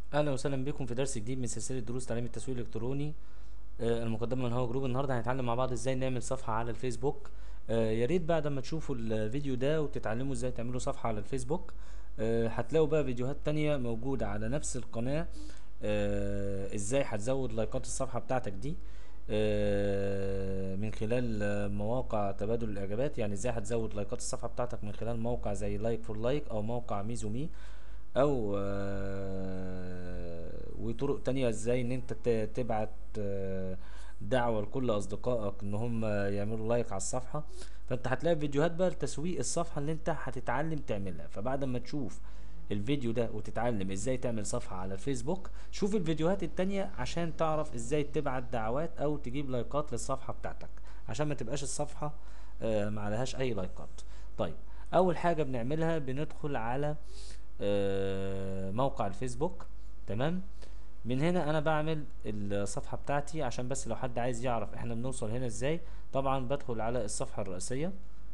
اهلا وسهلا بكم في درس جديد من سلسله دروس تعليم التسويق الالكتروني آه، المقدمه من هو جروب النهارده هنتعلم مع بعض ازاي نعمل صفحه على الفيسبوك آه، يا ريت بعد ما تشوفوا الفيديو ده وتتعلموا ازاي تعملوا صفحه على الفيسبوك آه، هتلاقوا بقى فيديوهات تانية موجوده على نفس القناه آه، ازاي هتزود لايكات الصفحه بتاعتك دي آه، من خلال آه، مواقع تبادل الاعجابات يعني ازاي هتزود لايكات الصفحه بتاعتك من خلال موقع زي لايك فور لايك او موقع ميزو مي او آه، وطرق تانية ازاي ان انت ت- تبعت آه، دعوة لكل اصدقائك ان هم يعملوا لايك على الصفحة فانت هتلاقي فيديوهات بقى لتسويق الصفحة اللي انت هتتعلم تعملها فبعد ما تشوف الفيديو ده وتتعلم ازاي تعمل صفحة على الفيسبوك شوف الفيديوهات التانية عشان تعرف ازاي تبعت دعوات او تجيب لايكات للصفحة بتاعتك عشان ما تبقاش الصفحة آه، ما عليهاش اي لايكات طيب اول حاجة بنعملها بندخل على آه، موقع الفيسبوك تمام من هنا انا بعمل الصفحة بتاعتي عشان بس لو حد عايز يعرف احنا بنوصل هنا ازاي طبعا بدخل على الصفحة الرئيسية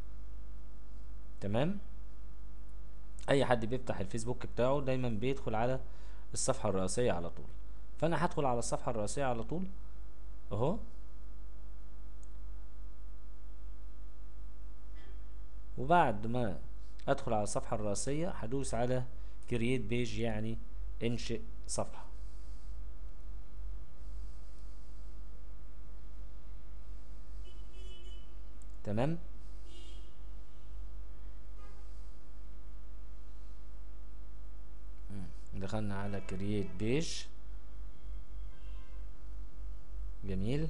تمام اي حد بيفتح الفيسبوك بتاعه دايما بيدخل على الصفحة الرئيسية على طول فانا هدخل على الصفحة الرئيسية على طول اهو وبعد ما ادخل على الصفحة الرئيسية هدوس على كرييت بيج يعني انشئ صفحة تمام مم. دخلنا على كرييت بيج جميل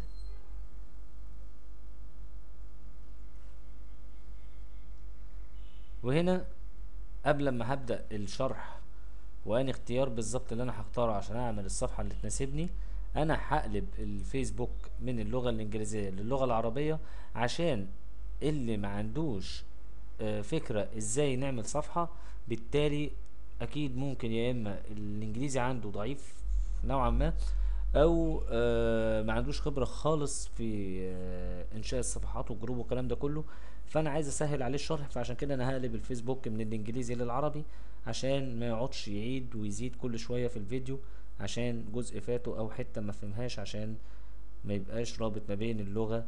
وهنا قبل ما هبدأ الشرح وأني اختيار بالظبط اللي أنا هختاره عشان أعمل الصفحة اللي تناسبني أنا هقلب الفيسبوك من اللغة الإنجليزية للغة العربية عشان اللي ما عندوش آه، فكرة ازاي نعمل صفحة بالتالي اكيد ممكن يا اما الانجليزي عنده ضعيف نوعا ما او آه، ما عندوش خبرة خالص في آه، انشاء الصفحات والجروب والكلام ده كله فانا عايز اسهل عليه الشرح فعشان كده انا هقلب الفيسبوك من الانجليزي للعربي عشان ما يقعدش يعيد ويزيد كل شوية في الفيديو عشان جزء فاته او حتة ما فهمهاش عشان ما يبقاش رابط ما بين اللغة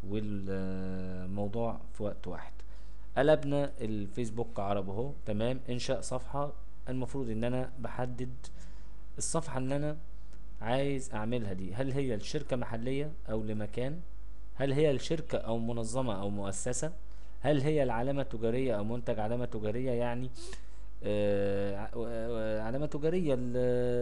والموضوع في وقت واحد قلبنا الفيسبوك عربي اهو تمام انشاء صفحة المفروض ان انا بحدد الصفحة اللي انا عايز اعملها دي هل هي لشركة محلية او لمكان هل هي لشركة او منظمة او مؤسسة هل هي العلامة التجارية او منتج علامة تجارية يعني آه، ع- آه، علامة تجارية ل-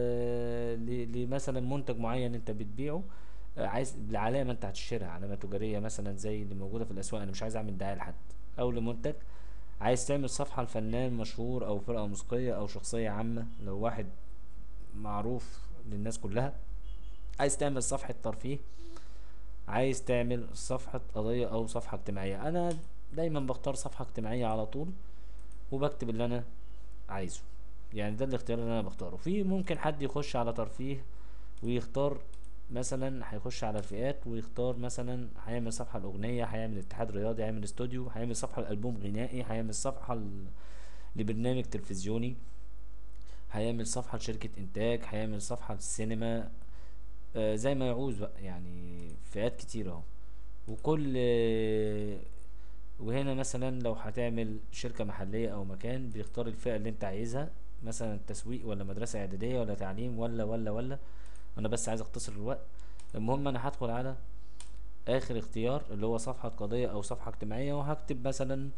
ل- لمثلا منتج معين انت بتبيعه آه، عايز العلامة انت هتشتريها علامة تجارية مثلا زي اللي موجودة في الاسواق انا مش عايز اعمل دعاية لحد او لمنتج عايز تعمل صفحة لفنان مشهور او فرقة موسيقية او شخصية عامة لو واحد معروف للناس كلها عايز تعمل صفحة ترفيه عايز تعمل صفحة قضية او صفحة اجتماعية انا دايما بختار صفحة اجتماعية على طول وبكتب اللي انا عايزه يعني ده الاختيار اللي انا بختاره في ممكن حد يخش على ترفيه ويختار مثلا هيخش على الفئات ويختار مثلا هيعمل صفحة الأغنية هيعمل اتحاد رياضي هيعمل استوديو هيعمل صفحة لألبوم غنائي هيعمل صفحة ل- لبرنامج تلفزيوني هيعمل صفحة لشركة إنتاج هيعمل صفحة للسينما آه زي ما يعوز بقى يعني فئات كتير اهو وكل آه، وهنا مثلا لو هتعمل شركة محلية أو مكان بيختار الفئة اللي أنت عايزها مثلا تسويق ولا مدرسة إعدادية ولا تعليم ولا ولا ولا أنا بس عايز أختصر الوقت المهم أنا هدخل على آخر اختيار اللي هو صفحة قضية أو صفحة اجتماعية وهكتب مثلا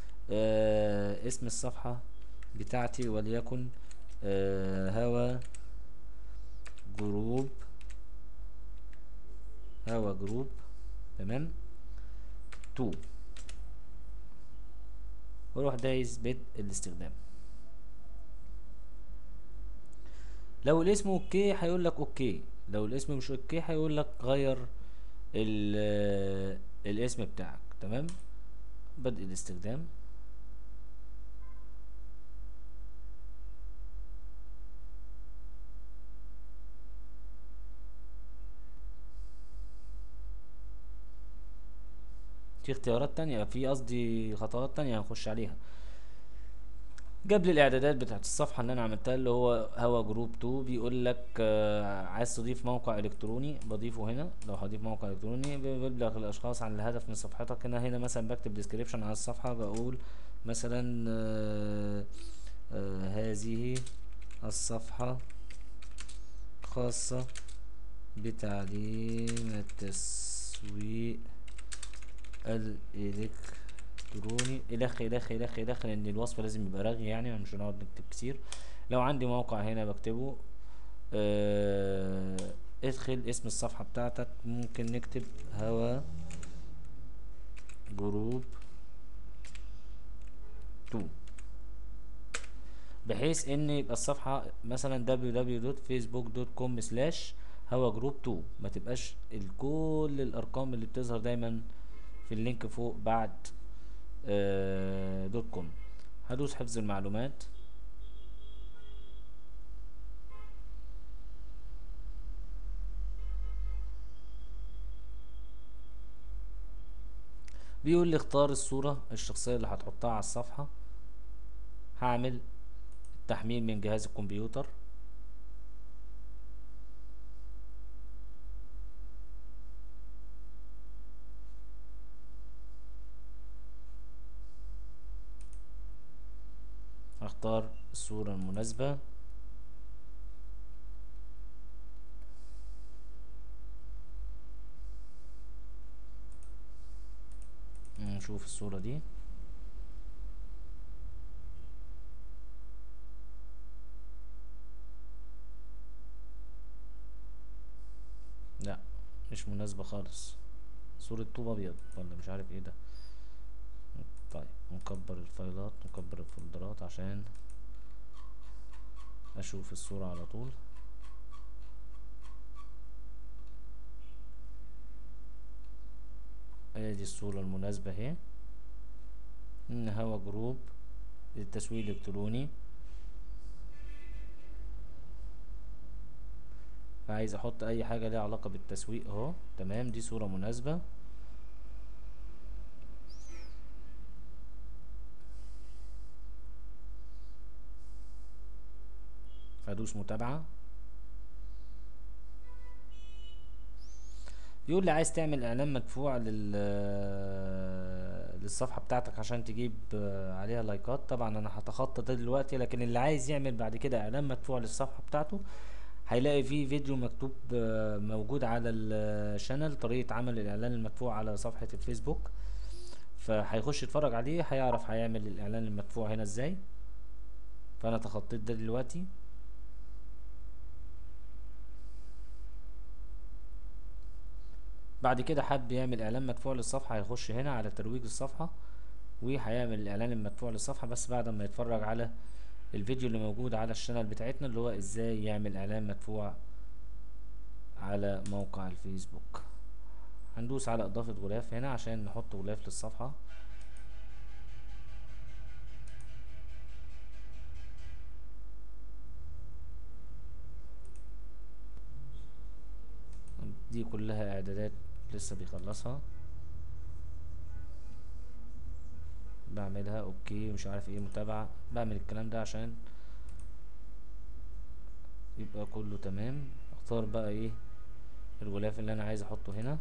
آه اسم الصفحة بتاعتي وليكن آه هوا جروب هوا جروب تمام تو واروح دايس بدء الاستخدام لو الاسم اوكي هيقول لك اوكي لو الاسم مش اوكي هيقول لك غير ال- الاسم بتاعك تمام بدء الاستخدام في اختيارات تانية في قصدي خطوات تانية هنخش عليها جاب لي الاعدادات بتاعت الصفحه اللي انا عملتها اللي هو هوا جروب 2 بيقول لك آه، عايز تضيف موقع الكتروني بضيفه هنا لو هضيف موقع الكتروني بيبلغ الاشخاص عن الهدف من صفحتك هنا هنا مثلا بكتب ديسكريبشن على الصفحه بقول مثلا آه، آه، هذه الصفحه خاصه بتعليم التسويق الالكتروني الخ الخ الخ الخ لان الوصف لازم يبقى رغي يعني مش هنقعد نكتب كتير لو عندي موقع هنا بكتبه آه ادخل اسم الصفحة بتاعتك ممكن نكتب هوا جروب تو بحيث ان يبقى الصفحة مثلا www.facebook.com سلاش هوا جروب 2 ما تبقاش كل الارقام اللي بتظهر دايما في اللينك فوق بعد آه دوت كوم هدوس حفظ المعلومات بيقول لي اختار الصورة الشخصية اللي هتحطها على الصفحة هعمل التحميل من جهاز الكمبيوتر هختار الصورة المناسبة نشوف الصورة دي لا مش مناسبة خالص صورة طوب ابيض ولا مش عارف ايه ده طيب نكبر الفايلات نكبر الفولدرات عشان اشوف الصورة على طول ادي الصورة المناسبة اهي ان هوا جروب للتسويق الالكتروني فعايز احط اي حاجة ليها علاقة بالتسويق اهو تمام دي صورة مناسبة ادوس متابعة يقول لي عايز تعمل اعلان مدفوع لل للصفحة بتاعتك عشان تجيب عليها لايكات طبعا انا هتخطى ده دلوقتي لكن اللي عايز يعمل بعد كده اعلان مدفوع للصفحة بتاعته هيلاقي فيه فيديو مكتوب موجود على الشانل طريقة عمل الاعلان المدفوع على صفحة الفيسبوك فهيخش يتفرج عليه هيعرف هيعمل الاعلان المدفوع هنا ازاي فانا تخطيت ده دلوقتي بعد كده حب يعمل اعلان مدفوع للصفحة هيخش هنا على ترويج الصفحة وهيعمل الاعلان المدفوع للصفحة بس بعد ما يتفرج على الفيديو اللي موجود على الشانل بتاعتنا اللي هو ازاي يعمل اعلان مدفوع على موقع الفيسبوك هندوس على اضافة غلاف هنا عشان نحط غلاف للصفحة دي كلها اعدادات لسه بيخلصها بعملها اوكي مش عارف ايه متابعة بعمل الكلام ده عشان يبقى كله تمام اختار بقى ايه الغلاف اللي انا عايز احطه هنا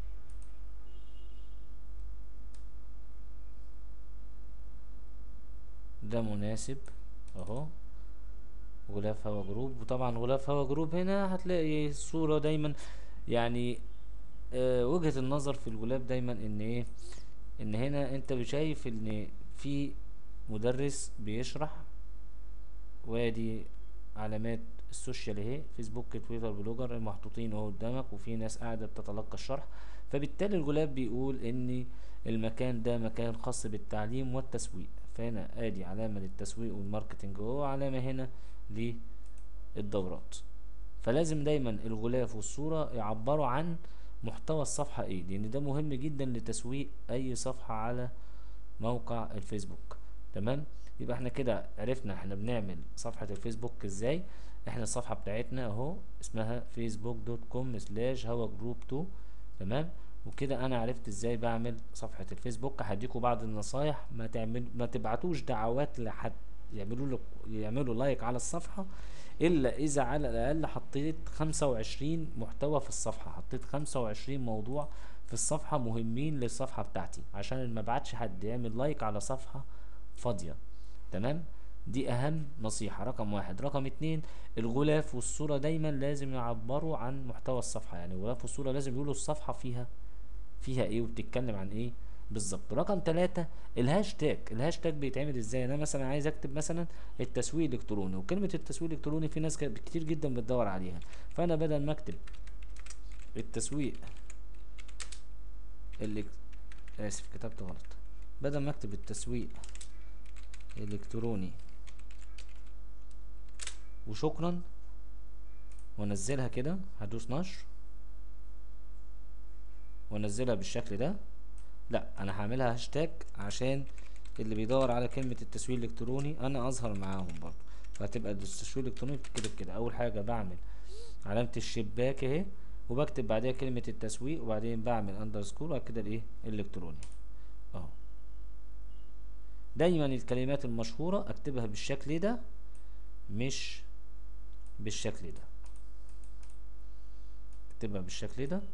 ده مناسب اهو غلاف هوا جروب وطبعا غلاف هوا جروب هنا هتلاقي الصورة دايما يعني آه وجهة النظر في الغلاف دايما ان ايه ان هنا انت شايف ان في مدرس بيشرح وادي علامات السوشيال اهي فيسبوك تويتر بلوجر محطوطين اهو قدامك وفي ناس قاعدة بتتلقى الشرح فبالتالي الغلاف بيقول ان المكان ده مكان خاص بالتعليم والتسويق فهنا ادي علامة للتسويق والماركتنج اهو علامة هنا للدورات فلازم دايما الغلاف والصورة يعبروا عن محتوى الصفحة ايه لان ده مهم جدا لتسويق اي صفحة على موقع الفيسبوك تمام يبقى احنا كده عرفنا احنا بنعمل صفحة الفيسبوك ازاي احنا الصفحة بتاعتنا اهو اسمها فيسبوك دوت كوم سلاش هوا جروب تو تمام وكده انا عرفت ازاي بعمل صفحة الفيسبوك هديكوا بعض النصايح ما تعمل ما تبعتوش دعوات لحد يعملوا لك يعملوا لايك على الصفحة الا اذا على الاقل حطيت 25 محتوى في الصفحة حطيت 25 موضوع في الصفحة مهمين للصفحة بتاعتي عشان ما بعتش حد يعمل لايك على صفحة فاضية تمام دي اهم نصيحة رقم واحد رقم اتنين الغلاف والصورة دايما لازم يعبروا عن محتوى الصفحة يعني الغلاف والصورة لازم يقولوا الصفحة فيها فيها ايه وبتتكلم عن ايه بالظبط رقم ثلاثة الهاشتاج الهاشتاج بيتعمل ازاي انا مثلا عايز اكتب مثلا التسويق الالكتروني وكلمة التسويق الالكتروني في ناس كت- كتير جدا بتدور عليها فانا بدل ما اكتب التسويق اللي اسف كتبت غلط بدل ما اكتب التسويق الالكتروني وشكرا وانزلها كده هدوس نشر وانزلها بالشكل ده لا انا هعملها هاشتاج عشان اللي بيدور على كلمة التسويق الالكتروني انا اظهر معاهم برضو فهتبقى التسويق الالكتروني بتتكتب كده اول حاجة بعمل علامة الشباك اهي وبكتب بعدها كلمة التسويق وبعدين بعمل اندرسكور وبعد كده الايه الالكتروني اهو دايما الكلمات المشهورة اكتبها بالشكل ده مش بالشكل ده اكتبها بالشكل ده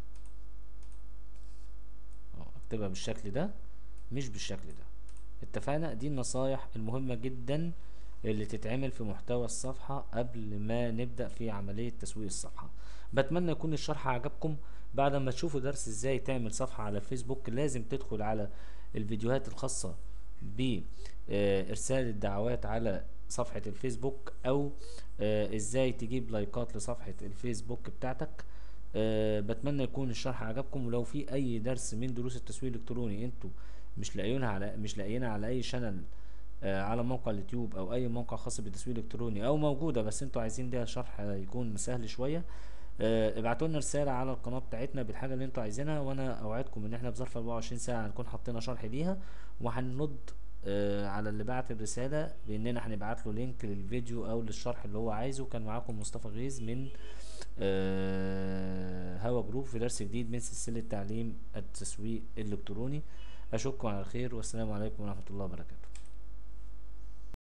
اه اكتبها بالشكل ده مش بالشكل ده اتفقنا دي النصايح المهمة جدا اللي تتعمل في محتوى الصفحة قبل ما نبدأ في عملية تسويق الصفحة بتمنى يكون الشرح عجبكم بعد ما تشوفوا درس ازاي تعمل صفحة على الفيسبوك لازم تدخل على الفيديوهات الخاصة بإرسال الدعوات على صفحة الفيسبوك أو آه، ازاي تجيب لايكات لصفحة الفيسبوك بتاعتك أه بتمنى يكون الشرح عجبكم ولو في اي درس من دروس التسويق الالكتروني انتوا مش لاقيينها على مش لاقيينها على اي شانل آه على موقع اليوتيوب او اي موقع خاص بالتسويق الالكتروني او موجوده بس انتوا عايزين ليها شرح آه، يكون سهل شويه آه ابعتوا لنا رساله على القناه بتاعتنا بالحاجه اللي انتوا عايزينها وانا اوعدكم ان احنا في ظرف 24 ساعه هنكون حاطين شرح ليها وهنرد آه على اللي بعت الرساله باننا هنبعت له لينك للفيديو او للشرح اللي هو عايزه كان معاكم مصطفى غيث من آه، هوا جروب في درس جديد من سلسلة تعليم التسويق الإلكتروني أشوفكم على خير والسلام عليكم ورحمة الله وبركاته